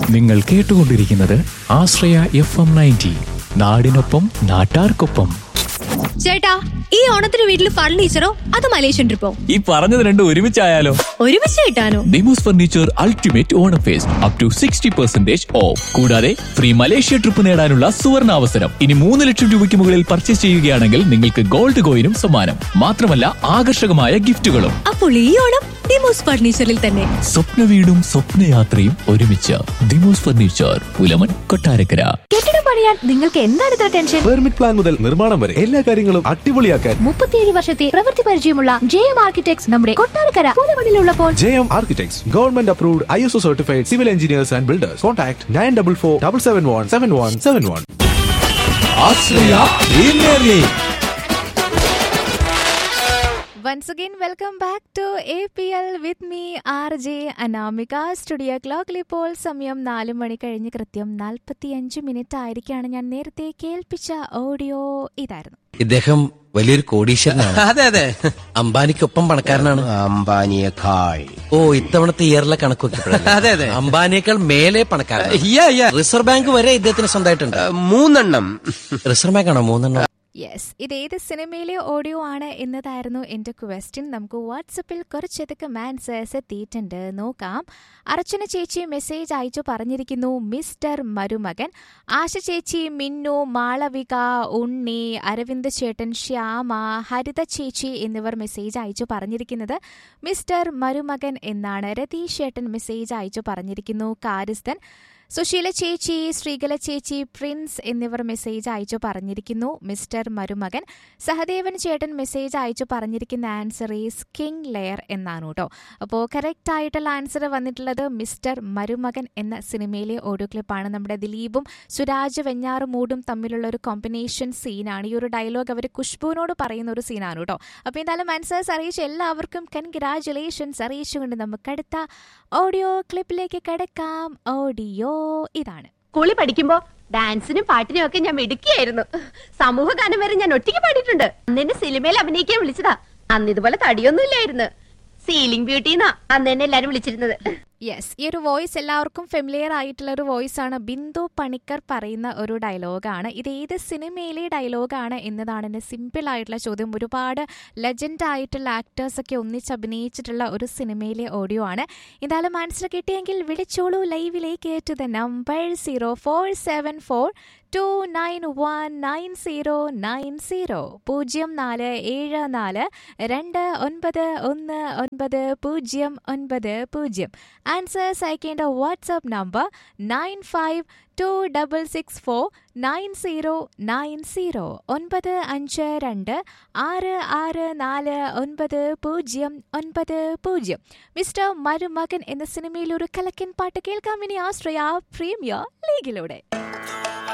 നിങ്ങൾ കേട്ടുകൊണ്ടിരിക്കുന്നത് ആശ്രയ F M ninety നാടിനൊപ്പം നാട്ടാർക്കൊപ്പം ചേട്ടാ ഈ ഓണത്തിന് വീട്ടിൽ ഫർണിച്ചറോ അത് മലേഷ്യൻ ട്രിപ്പോ ഈ പറഞ്ഞത് രണ്ടും ഒരുമിച്ചായാലോ ഒരുമിച്ച് കിട്ടാനോ Demos furniture ultimate Onam fest up to sixty percentage off കൂടാതെ ഫ്രീ മലേഷ്യ ട്രിപ്പ് നേടാനുള്ള സുവർണ അവസരം ഇനി മൂന്ന് ലക്ഷം രൂപയ്ക്ക് മുകളിൽ പർച്ചേസ് ചെയ്യുകയാണെങ്കിൽ നിങ്ങൾക്ക് ഗോൾഡ് കോയിനും സമ്മാനം മാത്രമല്ല ആകർഷകമായ ഗിഫ്റ്റുകളും അപ്പോൾ ഈ ഓണം ഡിമോസ് ഫർണിച്ചറിൽ തന്നെ സ്വപ്ന വീടും സ്വപ്നയാത്രയും ഒരുമിച്ച് ദിമോസ് ഫർണിച്ചർ പുലമൻ കൊട്ടാരക്കര കെട്ടിടം പണിയാൻ നിങ്ങൾക്ക് എന്താണ് ഇത്ര ടെൻഷൻ പെർമിറ്റ് പ്ലാൻ മുതൽ നിർമ്മാണം വരെ എല്ലാ കാര്യങ്ങളും അടിപൊളിയാക്കാൻ മുപ്പത്തിയേഴ് വർഷത്തെ പ്രവൃത്തി പരിചയമുള്ള ജെ എം ആർക്കിടെക്ട്സ് നമ്മുടെ കൊട്ടാരക്കര പുതുമണിലുള്ളപ്പോൾ J M architects government approved I S O certified civil engineers and builders contact nine double four double seven one seven one seven one Once again, welcome back to APL with me, RJ Anamika studio ക്ലോക്കിൽ ഇപ്പോൾ സമയം നാല് മണി കഴിഞ്ഞ് കൃത്യം നാൽപ്പത്തിയഞ്ച് minute ആയിരിക്കാണ് ഞാൻ നേരത്തെ കേൾപ്പിച്ച audio ഇതായിരുന്നു ഇദ്ദേഹം വലിയൊരു കോടീശ്വരനാണ് അതെ അതെ അംബാനിക്കൊപ്പം പണക്കാരനാണ് അംബാനിയേക്കാൾ ഓ ഇത്തവണത്തെ ഇയറിലെ കണക്ക് നോക്കിയപ്പോഴല്ലേ? അതെ, അതെ. അംബാനിയേക്കാൾ മേലെ പണക്കാരൻ യാ, യാ. റിസർവ് ബാങ്ക് വരെ ഇദ്ദേഹത്തിന് സ്വന്തമായിട്ടുണ്ട് മൂന്നെണ്ണം റിസർവ് ബാങ്ക് ആണോ മൂന്നെണ്ണം യെസ് ഇത് ഏത് സിനിമയിലെ ഓഡിയോ ആണ് എന്നതായിരുന്നു എൻ്റെ ക്വസ്റ്റ്യൻ നമുക്ക് വാട്സപ്പിൽ കുറച്ചധികം ആൻസേഴ്സ് എത്തിയിട്ടുണ്ട് നോക്കാം അർച്ചന ചേച്ചി മെസ്സേജ് അയച്ചു പറഞ്ഞിരിക്കുന്നു മിസ്റ്റർ മരുമകൻ ആശ ചേച്ചി മിന്നു മാളവിക ഉണ്ണി അരവിന്ദ് ചേട്ടൻ ശ്യാമ ഹരിത ചേച്ചി എന്നിവർ മെസ്സേജ് അയച്ചു പറഞ്ഞിരിക്കുന്നത് മിസ്റ്റർ മരുമകൻ എന്നാണ് രതീഷ് ചേട്ടൻ മെസ്സേജ് അയച്ചു പറഞ്ഞിരിക്കുന്നു കാരിസ്തൻ സുശീല ചേച്ചി ശ്രീകല ചേച്ചി പ്രിൻസ് എന്നിവർ മെസ്സേജ് അയച്ചു പറഞ്ഞിരിക്കുന്നു മിസ്റ്റർ മരുമകൻ സഹദേവൻ ചേട്ടൻ മെസ്സേജ് അയച്ചു പറഞ്ഞിരിക്കുന്ന ആൻസർ ഈസ് കിങ് ലെയർ എന്നാണ് കേട്ടോ അപ്പോൾ കറക്റ്റ് ആയിട്ടുള്ള ആൻസർ വന്നിട്ടുള്ളത് മിസ്റ്റർ മരുമകൻ എന്ന സിനിമയിലെ ഓഡിയോ ക്ലിപ്പാണ് നമ്മുടെ ദിലീപും സുരാജ് വെഞ്ഞാറുമൂടും തമ്മിലുള്ള ഒരു കോമ്പിനേഷൻ സീനാണ് ഈ ഒരു ഡയലോഗ് അവർ കുഷ്ബുവിനോട് പറയുന്ന ഒരു സീനാണ് കേട്ടോ അപ്പോൾ എന്തായാലും ആൻസേഴ്സ് അറിയിച്ച എല്ലാവർക്കും കൺഗ്രാറ്റുലേഷൻസ് അറിയിച്ചുകൊണ്ട് നമുക്ക് അടുത്ത ഓഡിയോ ക്ലിപ്പിലേക്ക് കിടക്കാം ഓഡിയോ ഇതാണ് സ്കൂളിൽ പഠിക്കുമ്പോ ഡാൻസിനും പാട്ടിനും ഒക്കെ ഞാൻ മിടുക്കിയായിരുന്നു സമൂഹ ഗാനം വരെ ഞാൻ ഒറ്റയ്ക്ക് പാടിയിട്ടുണ്ട് അന്ന് എന്നെ സിനിമയിൽ അഭിനയിക്കാൻ വിളിച്ചതാ അന്ന് ഇതുപോലെ തടിയൊന്നും ഇല്ലായിരുന്നു സീലിംഗ് ബ്യൂട്ടിന്നാ അന്ന് എന്നെ എല്ലാരും വിളിച്ചിരുന്നത് യെസ് ഈ ഒരു വോയിസ് എല്ലാവർക്കും ഫെമിലിയർ ആയിട്ടുള്ള ഒരു വോയിസ് ആണ് ബിന്ദു പണിക്കർ പറയുന്ന ഒരു ഡയലോഗാണ് ഇത് ഏത് സിനിമയിലെ ഡയലോഗാണ് എന്നതാണ് എൻ്റെ സിമ്പിൾ ആയിട്ടുള്ള ചോദ്യം ഒരുപാട് ലെജൻഡ് ആയിട്ടുള്ള ആക്ടേഴ്സ് ഒക്കെ ഒന്നിച്ച് അഭിനയിച്ചിട്ടുള്ള ഒരു സിനിമയിലെ ഓഡിയോ ആണ് എന്തായാലും ആൻസർ കിട്ടിയെങ്കിൽ വിളിച്ചോളൂ ലൈവിലേക്ക് to the number zero four seven four two nine one nine zero nine zero പൂജ്യം നാല് ഏഴ് നാല് രണ്ട് ഒൻപത് ഒന്ന് ഒൻപത് പൂജ്യം ഒൻപത് പൂജ്യം ആൻസേഴ്സ് അയക്കേണ്ട WhatsApp number nine five two double six four nine zero nine zero ഒൻപത് അഞ്ച് രണ്ട് ആറ് ആറ് നാല് ഒൻപത് പൂജ്യം ഒൻപത് പൂജ്യം മിസ്റ്റർ മരുമകൻ എന്ന സിനിമയിൽ ഒരു കലക്കൻ പാട്ട് കേൾക്കാം ഇനി ആശ്രയ പ്രീമിയർ ലീഗിലൂടെ